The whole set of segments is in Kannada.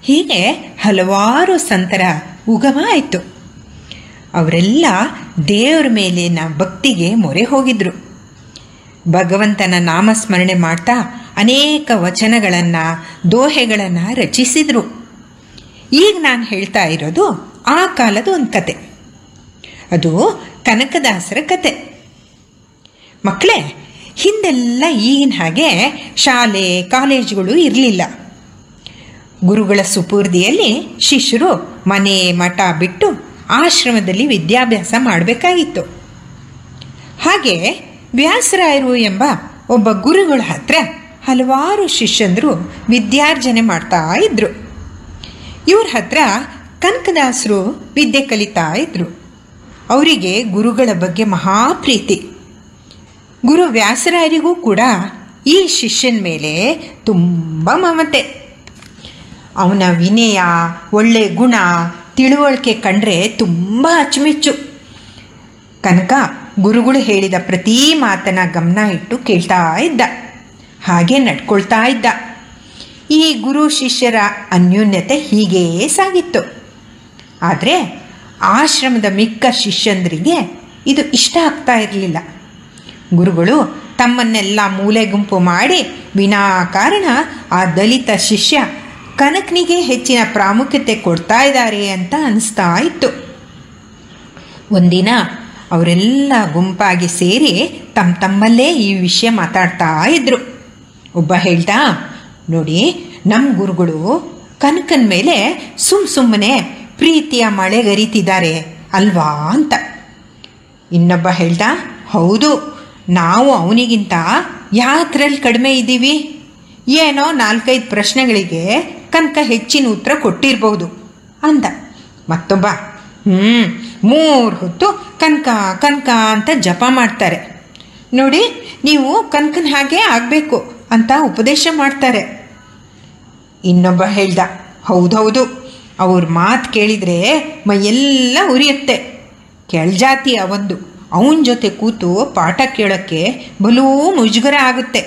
ಹೀಗೆ ಹಲವಾರು ಸಂತರ ಉಗಮ ಆಯಿತು ಅವರೆಲ್ಲ ದೇವರ ಮೇಲಿನ ಭಕ್ತಿಗೆ ಮೊರೆ ಹೋಗಿದ್ರು ಭಗವಂತನ ನಾಮಸ್ಮರಣೆ ಮಾಡ್ತಾ ಅನೇಕ ವಚನಗಳನ್ನು ದೋಹೆಗಳನ್ನು ರಚಿಸಿದರು ಈಗ ನಾನು ಹೇಳ್ತಾ ಇರೋದು ಆ ಕಾಲದ ಒಂದು ಕತೆ ಅದು ಕನಕದಾಸರ ಕತೆ ಮಕ್ಕಳೇ ಹಿಂದೆಲ್ಲ ಈಗಿನ ಹಾಗೆ ಶಾಲೆ ಕಾಲೇಜುಗಳು ಇರಲಿಲ್ಲ ಗುರುಗಳ ಸುಪೂರ್ದಿಯಲ್ಲಿ ಶಿಷ್ಯರು ಮನೆ ಮಠ ಬಿಟ್ಟು ಆಶ್ರಮದಲ್ಲಿ ವಿದ್ಯಾಭ್ಯಾಸ ಮಾಡಬೇಕಾಗಿತ್ತು ಹಾಗೆ ವ್ಯಾಸರಾಯರು ಎಂಬ ಒಬ್ಬ ಗುರುಗಳ ಹತ್ರ ಹಲವಾರು ಶಿಷ್ಯಂದರು ವಿದ್ಯಾರ್ಜನೆ ಮಾಡ್ತಾ ಇದ್ರು ಇವ್ರ ಹತ್ರ ಕನಕದಾಸರು ವಿದ್ಯೆ ಕಲಿತಾ ಇದ್ರು ಅವರಿಗೆ ಗುರುಗಳ ಬಗ್ಗೆ ಮಹಾಪ್ರೀತಿ ಗುರು ವ್ಯಾಸರಾಯರಿಗೂ ಕೂಡ ಈ ಶಿಷ್ಯನ ಮೇಲೆ ತುಂಬ ಮಮತೆ ಅವನ ವಿನಯ ಒಳ್ಳೆ ಗುಣ ತಿಳುವಳಿಕೆ ಕಂಡ್ರೆ ತುಂಬ ಅಚ್ಚುಮೆಚ್ಚು ಕನಕ ಗುರುಗಳು ಹೇಳಿದ ಪ್ರತಿ ಮಾತನ್ನ ಗಮನ ಇಟ್ಟು ಕೇಳ್ತಾ ಇದ್ದ ಹಾಗೆ ನಡ್ಕೊಳ್ತಾ ಇದ್ದ ಈ ಗುರು ಶಿಷ್ಯರ ಅನ್ಯೋನ್ಯತೆ ಹೀಗೇ ಸಾಗಿತ್ತು ಆದರೆ ಆಶ್ರಮದ ಮಿಕ್ಕ ಶಿಷ್ಯಂದ್ರಿಗೆ ಇದು ಇಷ್ಟ ಆಗ್ತಾ ಇರಲಿಲ್ಲ ಗುರುಗಳು ತಮ್ಮನ್ನೆಲ್ಲ ಮೂಲೆ ಗುಂಪು ಮಾಡಿ ವಿನಾಕಾರಣ ಆ ದಲಿತ ಶಿಷ್ಯ ಕನಕನಿಗೆ ಹೆಚ್ಚಿನ ಪ್ರಾಮುಖ್ಯತೆ ಕೊಡ್ತಾ ಇದ್ದಾರೆ ಅಂತ ಅನಿಸ್ತಾ ಇತ್ತು ಒಂದಿನ ಅವರೆಲ್ಲ ಗುಂಪಾಗಿ ಸೇರಿ ತಮ್ಮ ತಮ್ಮಲ್ಲೇ ಈ ವಿಷಯ ಮಾತಾಡ್ತಾ ಇದ್ರು ಒಬ್ಬ ಹೇಳ್ತಾ ನೋಡಿ ನಮ್ಮ ಗುರುಗಳು ಕನಕನ ಮೇಲೆ ಸುಮ್ ಸುಮ್ಮನೆ ಪ್ರೀತಿಯ ಮಳೆಗರಿತಿದ್ದಾರೆ ಅಲ್ವಾ ಅಂತ ಇನ್ನೊಬ್ಬ ಹೇಳ್ದ ಹೌದು ನಾವು ಅವನಿಗಿಂತ ಯಾತ್ರಲ್ಲಿ ಕಡಿಮೆ ಇದ್ದೀವಿ ಏನೋ ನಾಲ್ಕೈದು ಪ್ರಶ್ನೆಗಳಿಗೆ ಕನಕ ಹೆಚ್ಚಿನ ಉತ್ತರ ಕೊಟ್ಟಿರ್ಬೋದು ಅಂದ ಮತ್ತೊಬ್ಬ ಹ್ಞೂ ಮೂರು ಹೊತ್ತು ಕನಕ ಕನಕ ಅಂತ ಜಪ ಮಾಡ್ತಾರೆ ನೋಡಿ ನೀವು ಕನಕನ ಹಾಗೆ ಆಗಬೇಕು ಅಂತ ಉಪದೇಶ ಮಾಡ್ತಾರೆ ಇನ್ನೊಬ್ಬ ಹೇಳ್ದ ಹೌದೌದು ಅವ್ರ ಮಾತು ಕೇಳಿದರೆ ಮೈಯೆಲ್ಲ ಉರಿಯುತ್ತೆ ಕೆಳಜಾತಿಯ ಒಂದು ಅವನ ಜೊತೆ ಕೂತು ಪಾಠ ಕೇಳೋಕ್ಕೆ ಬಲೂ ಮುಜುಗರ ಆಗುತ್ತೆ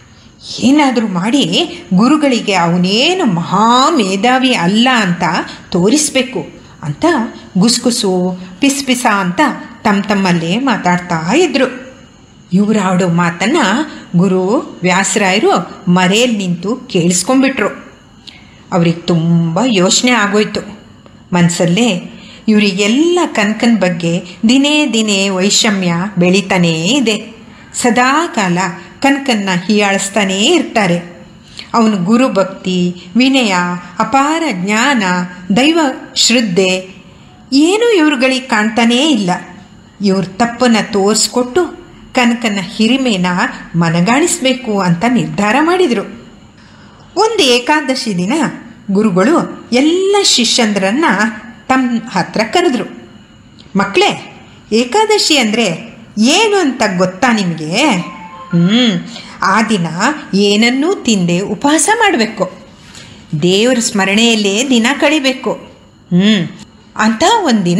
ಏನಾದರೂ ಮಾಡಿ ಗುರುಗಳಿಗೆ ಅವನೇನು ಮಹಾ ಮೇಧಾವಿ ಅಲ್ಲ ಅಂತ ತೋರಿಸ್ಬೇಕು ಅಂತ ಗುಸ್ಗುಸು ಪಿಸ್ ಪಿಸ ಅಂತ ತಮ್ಮ ತಮ್ಮಲ್ಲೇ ಮಾತಾಡ್ತಾ ಇದ್ರು ಇವ್ರು ಆಡೋ ಮಾತನ್ನು ಗುರು ವ್ಯಾಸರಾಯರು ಮರೆಯಲ್ಲಿ ನಿಂತು ಕೇಳಿಸ್ಕೊಂಡ್ಬಿಟ್ರು ಅವ್ರಿಗೆ ತುಂಬ ಯೋಚನೆ ಆಗೋಯ್ತು ಮನಸ್ಸಲ್ಲೇ ಇವರಿಗೆಲ್ಲ ಕನಕನ ಬಗ್ಗೆ ದಿನೇ ದಿನೇ ವೈಷಮ್ಯ ಬೆಳೀತಾನೇ ಇದೆ ಸದಾ ಕಾಲ ಕನಕನ್ನ ಹೀಯಾಳಿಸ್ತಾನೇ ಇರ್ತಾರೆ ಅವನು ಗುರುಭಕ್ತಿ ವಿನಯ ಅಪಾರ ಜ್ಞಾನ ದೈವ ಶ್ರದ್ಧೆ ಏನೂ ಇವ್ರುಗಳಿಗೆ ಕಾಣ್ತಾನೇ ಇಲ್ಲ ಇವ್ರ ತಪ್ಪನ್ನು ತೋರಿಸ್ಕೊಟ್ಟು ಕನಕನ ಹಿರಿಮೆನ ಮನಗಾಣಿಸ್ಬೇಕು ಅಂತ ನಿರ್ಧಾರ ಮಾಡಿದರು ಒಂದು ಏಕಾದಶಿ ದಿನ ಗುರುಗಳು ಎಲ್ಲ ಶಿಷ್ಯಂದ್ರನ್ನ ತಮ್ಮ ಹತ್ರ ಕರೆದ್ರು ಮಕ್ಕಳೇ ಏಕಾದಶಿ ಅಂದರೆ ಏನು ಅಂತ ಗೊತ್ತಾ ನಿಮಗೆ ಹ್ಞೂ ಆ ದಿನ ಏನನ್ನೂ ತಿಂದೆ ಉಪವಾಸ ಮಾಡಬೇಕು ದೇವರ ಸ್ಮರಣೆಯಲ್ಲೇ ದಿನ ಕಳಿಬೇಕು ಹ್ಞೂ ಅಂತ ಒಂದಿನ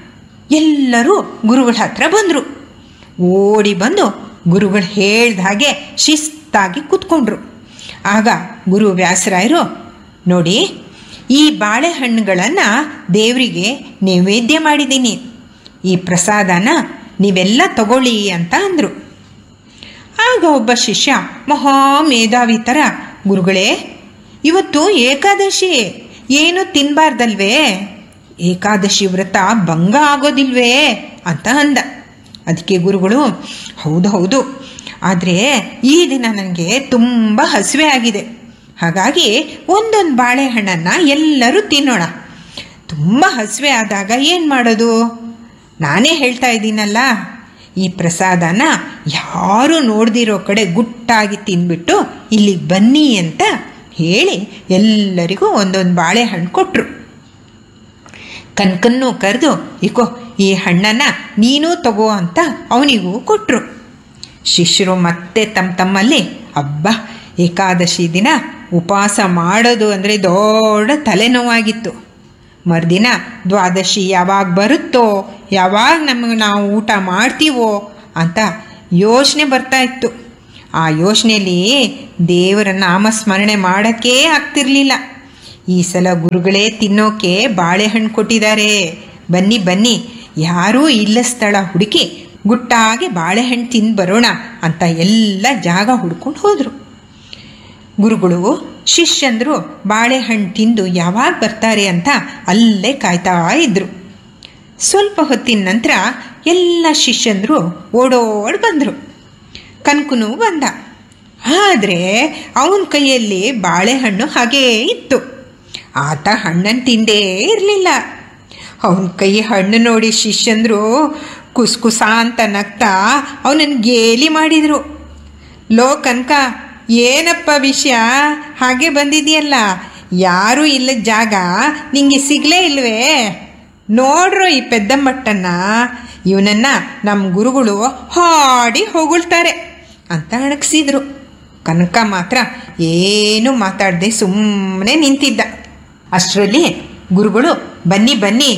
ಎಲ್ಲರೂ ಗುರುಗಳ ಹತ್ರ ಬಂದರು ಓಡಿ ಬಂದು ಗುರುಗಳು ಹೇಳ್ದ ಹಾಗೆ ಶಿಸ್ತಾಗಿ ಕೂತ್ಕೊಂಡ್ರು ಆಗ ಗುರು ವ್ಯಾಸರಾಯರು ನೋಡಿ ಈ ಬಾಳೆಹಣ್ಣುಗಳನ್ನು ದೇವರಿಗೆ ನೈವೇದ್ಯ ಮಾಡಿದ್ದೀನಿ ಈ ಪ್ರಸಾದನ ನೀವೆಲ್ಲ ತಗೊಳ್ಳಿ ಅಂತ ಅಂದರು ಆಗ ಒಬ್ಬ ಶಿಷ್ಯ ಮಹಾ ಮೇಧಾವಿ ಥರ ಗುರುಗಳೇ ಇವತ್ತು ಏಕಾದಶಿ ಏನು ತಿನ್ನಬಾರ್ದಲ್ವೇ ಏಕಾದಶಿ ವ್ರತ ಭಂಗ ಆಗೋದಿಲ್ವೇ ಅಂತ ಅಂದ ಅದಕ್ಕೆ ಗುರುಗಳು ಹೌದು ಹೌದು ಆದರೆ ಈ ದಿನ ನನಗೆ ತುಂಬ ಹಸಿವೆ ಆಗಿದೆ ಹಾಗಾಗಿ ಒಂದೊಂದು ಬಾಳೆಹಣ್ಣನ್ನು ಎಲ್ಲರೂ ತಿನ್ನೋಣ ತುಂಬ ಹಸಿವೆ ಆದಾಗ ಏನು ಮಾಡೋದು ನಾನೇ ಹೇಳ್ತಾ ಇದ್ದೀನಲ್ಲ ಈ ಪ್ರಸಾದನ ಯಾರೂ ನೋಡ್ದಿರೋ ಕಡೆ ಗುಟ್ಟಾಗಿ ತಿಂದ್ಬಿಟ್ಟು ಇಲ್ಲಿಗೆ ಬನ್ನಿ ಅಂತ ಹೇಳಿ ಎಲ್ಲರಿಗೂ ಒಂದೊಂದು ಬಾಳೆಹಣ್ಣು ಕೊಟ್ಟರು ಕನ್ಕನ್ನು ಕರೆದು ಇಕೋ ಈ ಹಣ್ಣನ್ನು ನೀನೂ ತಗೋ ಅಂತ ಅವನಿಗೂ ಕೊಟ್ಟರು ಶಿಷ್ಯರು ಮತ್ತೆ ತಮ್ಮ ತಮ್ಮಲ್ಲಿ ಅಬ್ಬ ಏಕಾದಶಿ ದಿನ ಉಪವಾಸ ಮಾಡೋದು ಅಂದರೆ ದೊಡ್ಡ ತಲೆನೋವಾಗಿತ್ತು ಮರುದಿನ ದ್ವಾದಶಿ ಯಾವಾಗ ಬರುತ್ತೋ ಯಾವಾಗ ನಮಗೆ ನಾವು ಊಟ ಮಾಡ್ತೀವೋ ಅಂತ ಯೋಚನೆ ಬರ್ತಾ ಇತ್ತು ಆ ಯೋಚನೆಯಲ್ಲಿ ದೇವರ ನಾಮಸ್ಮರಣೆ ಮಾಡೋಕ್ಕೇ ಆಗ್ತಿರ್ಲಿಲ್ಲ ಈ ಸಲ ಗುರುಗಳೇ ತಿನ್ನೋಕೆ ಬಾಳೆಹಣ್ಣು ಕೊಟ್ಟಿದ್ದಾರೆ ಬನ್ನಿ ಬನ್ನಿ ಯಾರೂ ಇಲ್ಲ ಸ್ಥಳ ಹುಡುಕಿ ಗುಟ್ಟಾಗಿ ಬಾಳೆಹಣ್ಣು ತಿಂದು ಬರೋಣ ಅಂತ ಎಲ್ಲ ಜಾಗ ಹುಡ್ಕೊಂಡು ಹೋದರು ಗುರುಗಳು ಶಿಷ್ಯಂದರು ಬಾಳೆಹಣ್ಣು ತಿಂದು ಯಾವಾಗ ಬರ್ತಾರೆ ಅಂತ ಅಲ್ಲೇ ಕಾಯ್ತಾ ಇದ್ರು ಸ್ವಲ್ಪ ಹೊತ್ತಿನ ನಂತರ ಎಲ್ಲ ಶಿಷ್ಯಂದರು ಓಡೋಡ್ ಬಂದರು ಕನ್ಕುನು ಬಂದ ಆದರೆ ಅವನ ಕೈಯಲ್ಲಿ ಬಾಳೆಹಣ್ಣು ಹಾಗೇ ಇತ್ತು ಆತ ಹಣ್ಣನ್ನು ತಿಂದೇ ಇರಲಿಲ್ಲ ಅವನ ಕೈ ಹಣ್ಣು ನೋಡಿ ಶಿಷ್ಯಂದರು ಕುಸ್ ಕುಸ ಅಂತ ನಗ್ತಾ ಅವನನ್ನು ಗೇಲಿ ಮಾಡಿದರು ಲೋ ಕನಕ ಏನಪ್ಪ ವಿಷಯ ಹಾಗೆ ಬಂದಿದೆಯಲ್ಲ ಯಾರೂ ಇಲ್ಲದ ಜಾಗ ನಿಂಗೆ ಸಿಗಲೇ ಇಲ್ವೇ ನೋಡ್ರು ಈ ಪೆದ್ದಮ್ಮಟ್ಟನ್ನ ಇವನನ್ನ ನಮ್ಮ ಗುರುಗಳು ಹಾಡಿ ಹೊಗಳ್ತಾರೆ ಅಂತ ಅಣಗಿಸಿದ್ರು ಕನಕ ಮಾತ್ರ ಏನೂ ಮಾತಾಡದೆ ಸುಮ್ಮನೆ ನಿಂತಿದ್ದ ಅಷ್ಟರಲ್ಲಿ ಗುರುಗಳು ಬನ್ನಿ ಬನ್ನಿ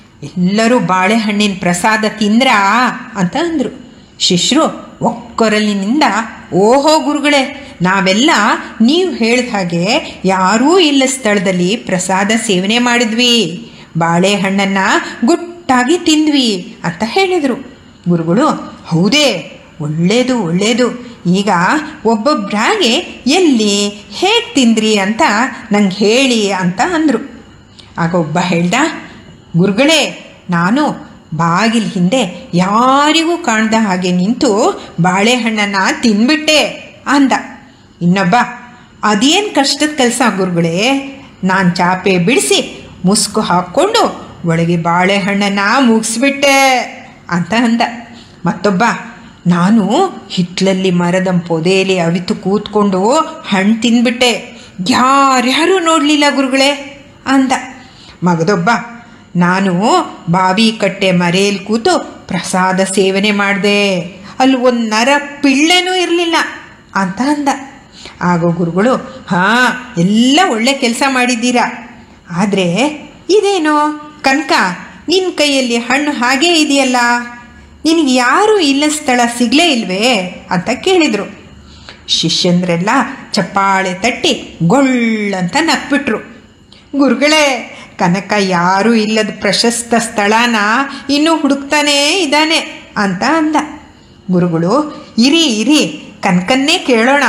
ಎಲ್ಲರೂ ಬಾಳೆಹಣ್ಣಿನ ಪ್ರಸಾದ ತಿಂದ್ರಾ ಅಂತ ಅಂದರು ಶಿಷ್ಯರು ಒಕ್ಕೊರಲಿನಿಂದ ಓಹೋ ಗುರುಗಳೇ ನಾವೆಲ್ಲ ನೀವು ಹೇಳಿದ ಹಾಗೆ ಯಾರೂ ಇಲ್ಲ ಸ್ಥಳದಲ್ಲಿ ಪ್ರಸಾದ ಸೇವನೆ ಮಾಡಿದ್ವಿ ಬಾಳೆಹಣ್ಣನ್ನು ಗುಟ್ಟಾಗಿ ತಿಂದ್ವಿ ಅಂತ ಹೇಳಿದರು ಗುರುಗಳು ಹೌದೇ ಒಳ್ಳೇದು ಒಳ್ಳೇದು ಈಗ ಒಬ್ಬೊಬ್ಬರಾಗೆ ಎಲ್ಲಿ ಹೇಗೆ ತಿಂದ್ರಿ ಅಂತ ನಂಗೆ ಹೇಳಿ ಅಂತ ಅಂದರು ಆಗ ಒಬ್ಬ ಹೇಳ್ದ ಗುರುಗಳೇ ನಾನು ಬಾಗಿಲ ಹಿಂದೆ ಯಾರಿಗೂ ಕಾಣ್ದ ಹಾಗೆ ನಿಂತು ಬಾಳೆಹಣ್ಣನ್ನು ತಿಂದ್ಬಿಟ್ಟೆ ಅಂದ ಇನ್ನೊಬ್ಬ ಅದೇನು ಕಷ್ಟದ ಕೆಲಸ ಗುರುಗಳೇ ನಾನು ಚಾಪೆ ಬಿಡಿಸಿ ಮುಸ್ಕು ಹಾಕ್ಕೊಂಡು ಒಳಗೆ ಬಾಳೆಹಣ್ಣನ್ನು ಮುಗಿಸ್ಬಿಟ್ಟೆ ಅಂತ ಅಂದ ಮತ್ತೊಬ್ಬ ನಾನು ಹಿತ್ಲಲ್ಲಿ ಮರದ ಪೊದೆಯಲ್ಲಿ ಅವಿತು ಕೂತ್ಕೊಂಡು ಹಣ್ಣು ತಿಂದ್ಬಿಟ್ಟೆ ಯಾರ್ಯಾರೂ ನೋಡಲಿಲ್ಲ ಗುರುಗಳೇ ಅಂದ ಮಗದೊಬ್ಬ ನಾನು ಬಾವಿ ಕಟ್ಟೆ ಮರೆಯಲ್ಲಿ ಕೂತು ಪ್ರಸಾದ ಸೇವನೆ ಮಾಡಿದೆ ಅಲ್ಲಿ ಒಂದು ನರ ಪಿಳ್ಳೆನೂ ಇರಲಿಲ್ಲ ಅಂತ ಅಂದ ಆಗ ಗುರುಗಳು ಹಾಂ ಎಲ್ಲ ಒಳ್ಳೆ ಕೆಲಸ ಮಾಡಿದ್ದೀರಾ ಆದರೆ ಇದೇನೋ ಕನಕ ನಿನ್ನ ಕೈಯಲ್ಲಿ ಹಣ್ಣು ಹಾಗೇ ಇದೆಯಲ್ಲ ನಿನಗೆ ಯಾರೂ ಇಲ್ಲ ಸ್ಥಳ ಸಿಗಲೇ ಇಲ್ವೇ ಅಂತ ಕೇಳಿದರು ಶಿಷ್ಯಂದ್ರೆಲ್ಲ ಚಪ್ಪಾಳೆ ತಟ್ಟಿ ಗೊಳ್ಳಂತ ನಕ್ಬಿಟ್ರು ಗುರುಗಳೇ ಕನಕ ಯಾರೂ ಇಲ್ಲದ ಪ್ರಶಸ್ತ ಸ್ಥಳನ ಇನ್ನೂ ಹುಡುಕ್ತಾನೇ ಇದ್ದಾನೆ ಅಂತ ಅಂದ ಗುರುಗಳು ಇರಿ ಇರಿ ಕನಕನ್ನೇ ಕೇಳೋಣ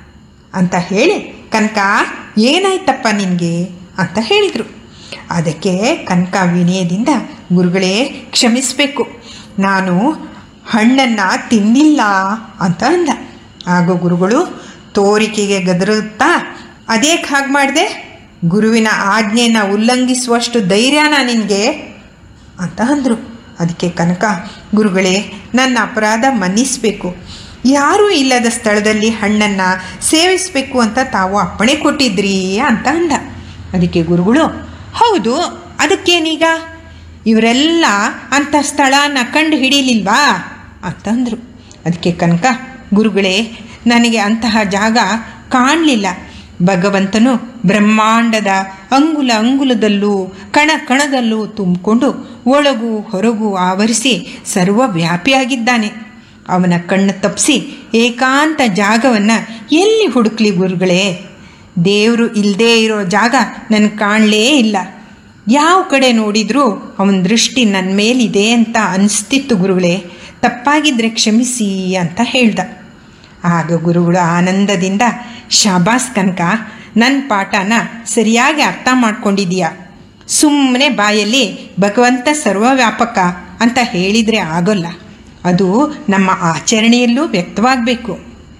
ಅಂತ ಹೇಳಿ ಕನಕ ಏನಾಯ್ತಪ್ಪ ನಿನಗೆ ಅಂತ ಹೇಳಿದರು ಅದಕ್ಕೆ ಕನಕ ವಿನಯದಿಂದ ಗುರುಗಳೇ ಕ್ಷಮಿಸಬೇಕು ನಾನು ಹಣ್ಣನ್ನು ತಿನ್ನಲಿಲ್ಲ ಅಂತ ಅಂದ ಆಗ ಗುರುಗಳು ತೋರಿಕೆಗೆ ಗದರುತ್ತಾ ಅದೇಕೆ ಹಾಗೆ ಮಾಡಿದೆ ಗುರುವಿನ ಆಜ್ಞೆನ ಉಲ್ಲಂಘಿಸುವಷ್ಟು ಧೈರ್ಯನ ನಿನಗೆ ಅಂತ ಅಂದರು ಅದಕ್ಕೆ ಕನಕ ಗುರುಗಳೇ ನನ್ನ ಅಪರಾಧ ಮನ್ನಿಸಬೇಕು ಯಾರೂ ಇಲ್ಲದ ಸ್ಥಳದಲ್ಲಿ ಹಣ್ಣನ್ನು ಸೇವಿಸಬೇಕು ಅಂತ ತಾವು ಅಪ್ಪಣೆ ಕೊಟ್ಟಿದ್ರಿ ಅಂತ ಅಂದ ಅದಕ್ಕೆ ಗುರುಗಳು ಹೌದು ಅದಕ್ಕೇನೀಗ ಇವರೆಲ್ಲ ಅಂಥ ಸ್ಥಳನ ಕಂಡು ಹಿಡೀಲಿಲ್ವಾ ಅಂತಂದರು ಅದಕ್ಕೆ ಕನಕ ಗುರುಗಳೇ ನನಗೆ ಅಂತಹ ಜಾಗ ಕಾಣಲಿಲ್ಲ ಭಗವಂತನು ಬ್ರಹ್ಮಾಂಡದ ಅಂಗುಲ ಅಂಗುಲದಲ್ಲೂ ಕಣ ಕಣದಲ್ಲೂ ತುಂಬಿಕೊಂಡು ಒಳಗೂ ಹೊರಗೂ ಆವರಿಸಿ ಸರ್ವವ್ಯಾಪಿಯಾಗಿದ್ದಾನೆ ಅವನ ಕಣ್ಣು ತಪ್ಪಿಸಿ ಏಕಾಂತ ಜಾಗವನ್ನು ಎಲ್ಲಿ ಹುಡುಕ್ಲಿ ಗುರುಗಳೇ ದೇವರು ಇಲ್ಲದೇ ಇರೋ ಜಾಗ ನನಗೆ ಕಾಣಲೇ ಇಲ್ಲ ಯಾವ ಕಡೆ ನೋಡಿದರೂ ಅವನ ದೃಷ್ಟಿ ನನ್ನ ಮೇಲಿದೆ ಅಂತ ಅನಿಸ್ತಿತ್ತು ಗುರುಗಳೇ ತಪ್ಪಾಗಿದ್ದರೆ ಕ್ಷಮಿಸಿ ಅಂತ ಹೇಳ್ದ ಆಗ ಗುರುಗಳು ಆನಂದದಿಂದ ಶಾಬಾಸ್ ಕನಕ ನನ್ನ ಪಾಠನ ಸರಿಯಾಗಿ ಅರ್ಥ ಮಾಡ್ಕೊಂಡಿದೀಯ ಸುಮ್ಮನೆ ಬಾಯಲ್ಲಿ ಭಗವಂತ ಸರ್ವವ್ಯಾಪಕ ಅಂತ ಹೇಳಿದರೆ ಆಗೋಲ್ಲ ಅದು ನಮ್ಮ ಆಚರಣೆಯಲ್ಲೂ ವ್ಯಕ್ತವಾಗಬೇಕು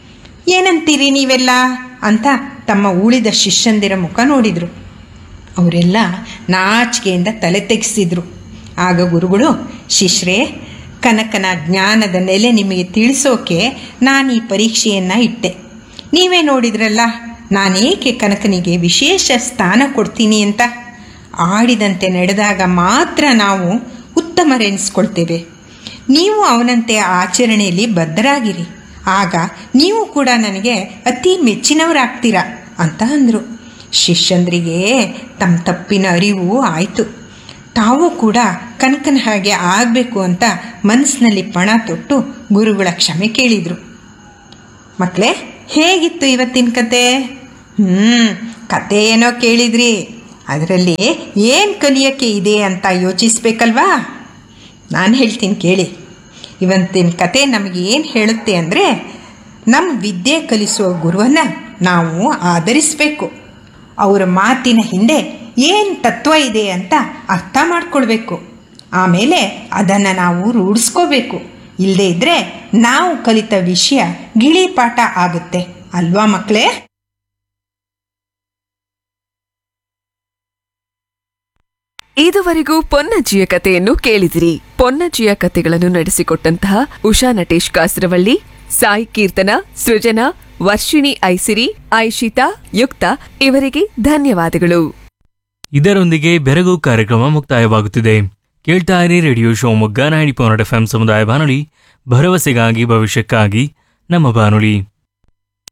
ಏನಂತೀರಿ ನೀವೆಲ್ಲ ಅಂತ ತಮ್ಮ ಉಳಿದ ಶಿಷ್ಯಂದಿರ ಮುಖ ನೋಡಿದರು ಅವರೆಲ್ಲ ನಾಚಿಕೆಯಿಂದ ತಲೆ ತೆಗೆಸಿದ್ರು ಆಗ ಗುರುಗಳು ಶಿಷ್ರೇ ಕನಕನ ಜ್ಞಾನದ ನೆಲೆ ನಿಮಗೆ ತಿಳಿಸೋಕೆ ನಾನು ಈ ಪರೀಕ್ಷೆಯನ್ನು ಇಟ್ಟೆ ನೀವೇ ನೋಡಿದ್ರಲ್ಲ ನಾನೇಕೆ ಕನಕನಿಗೆ ವಿಶೇಷ ಸ್ಥಾನ ಕೊಡ್ತೀನಿ ಅಂತ ಆಡಿದಂತೆ ನಡೆದಾಗ ಮಾತ್ರ ನಾವು ಉತ್ತಮರೆನಿಸ್ಕೊಳ್ತೇವೆ ನೀವು ಅವನಂತೆ ಆಚರಣೆಯಲ್ಲಿ ಬದ್ಧರಾಗಿರಿ ಆಗ ನೀವು ಕೂಡ ನನಗೆ ಅತಿ ಮೆಚ್ಚಿನವರಾಗ್ತೀರಾ ಅಂತ ಅಂದರು ಶಿಷ್ಯಂದ್ರಿಗೆ ತಮ್ಮ ತಪ್ಪಿನ ಅರಿವು ಆಯಿತು ತಾವು ಕೂಡ ಕನಕನ ಹಾಗೆ ಆಗಬೇಕು ಅಂತ ಮನಸ್ಸಿನಲ್ಲಿ ಪಣ ತೊಟ್ಟು ಗುರುಗಳ ಕ್ಷಮೆ ಕೇಳಿದರು ಮಕ್ಕಳೇ ಹೇಗಿತ್ತು ಇವತ್ತಿನ ಕತೆ ಹ್ಞೂ ಕತೆ ಏನೋ ಕೇಳಿದ್ರಿ ಅದರಲ್ಲಿ ಏನು ಕಲಿಯೋಕ್ಕೆ ಇದೆ ಅಂತ ಯೋಚಿಸ್ಬೇಕಲ್ವಾ ನಾನು ಹೇಳ್ತೀನಿ ಕೇಳಿ ಇವತ್ತಿನ ಕತೆ ನಮಗೆ ಏನು ಹೇಳುತ್ತೆ ಅಂದರೆ ನಮ್ಮ ವಿದ್ಯೆ ಕಲಿಸುವ ಗುರುವನ್ನು ನಾವು ಆಧರಿಸಬೇಕು ಅವರ ಮಾತಿನ ಹಿಂದೆ ಏನು ತತ್ವ ಇದೆ ಅಂತ ಅರ್ಥ ಮಾಡ್ಕೊಳ್ಬೇಕು ಆಮೇಲೆ ಅದನ್ನು ನಾವು ರೂಢಿಸ್ಕೋಬೇಕು ಇಲ್ಲದೇ ಇದ್ದರೆ ನಾವು ಕಲಿತ ವಿಷಯ ಗಿಳಿಪಾಠ ಆಗುತ್ತೆ ಅಲ್ವಾ ಮಕ್ಕಳೇ ಇದುವರೆಗೂ ಪೊನ್ನಜ್ಜಿಯ ಕಥೆಯನ್ನು ಕೇಳಿದಿರಿ ಪೊನ್ನಜ್ಜಿಯ ಕಥೆಗಳನ್ನು ನಡೆಸಿಕೊಟ್ಟಂತಹ ಉಷಾ ನಟೇಶ್ ಕಾಸರವಳ್ಳಿ ಸಾಯಿ ಕೀರ್ತನ ಸೃಜನಾ ವರ್ಷಿಣಿ ಐಸಿರಿ ಐಶಿತಾ ಯುಕ್ತ ಇವರಿಗೆ ಧನ್ಯವಾದಗಳು ಇದರೊಂದಿಗೆ ಬೆರಗು ಕಾರ್ಯಕ್ರಮ ಮುಕ್ತಾಯವಾಗುತ್ತಿದೆ ಕೇಳ್ತಾ ಇರಿ radio Shivamogga ninety point F M ಸಮುದಾಯ ಬಾನುಲಿ ಭರವಸೆಗಾಗಿ ಭವಿಷ್ಯಕ್ಕಾಗಿ ನಮ್ಮ ಬಾನುಲಿ